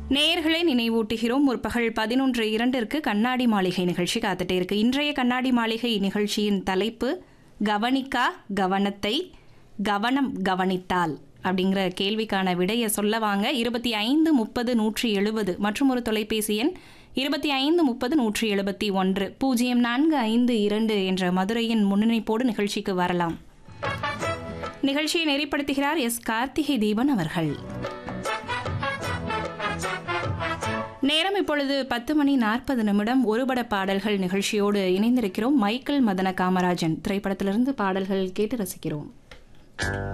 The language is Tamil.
நேயர்களை நினைவூட்டுகிறோம் முற்பகல் பதினொன்று இரண்டிற்கு கண்ணாடி மாளிகை நிகழ்ச்சி காத்துட்டே இருக்கு இன்றைய கண்ணாடி மாளிகை நிகழ்ச்சியின் தலைப்பு கவனிக்கா கவனத்தை கவனம் கவனித்தால் அப்படிங்கிற கேள்விக்கான விடையை சொல்ல வாங்க இருபத்தி ஐந்து முப்பது நூற்றி எழுபது மற்றும் ஒரு தொலைபேசி எண் இருபத்தி ஐந்து முப்பது நூற்றி எழுபத்தி ஒன்று பூஜ்ஜியம் நான்கு ஐந்து இரண்டு என்ற மதுரையின் முன்னிணைப்போடு நிகழ்ச்சிக்கு வரலாம் நிகழ்ச்சியை நெறிப்படுத்துகிறார் எஸ் கார்த்திகை தீபன் அவர்கள் நேரம் இப்பொழுது பத்து மணி நாற்பது நிமிடம் ஒருபட பாடல்கள் நிகழ்ச்சியோடு இணைந்திருக்கிறோம் மைக்கேல் மதன காமராஜன் திரைப்படத்திலிருந்து பாடல்கள் கேட்டு ரசிக்கிறோம்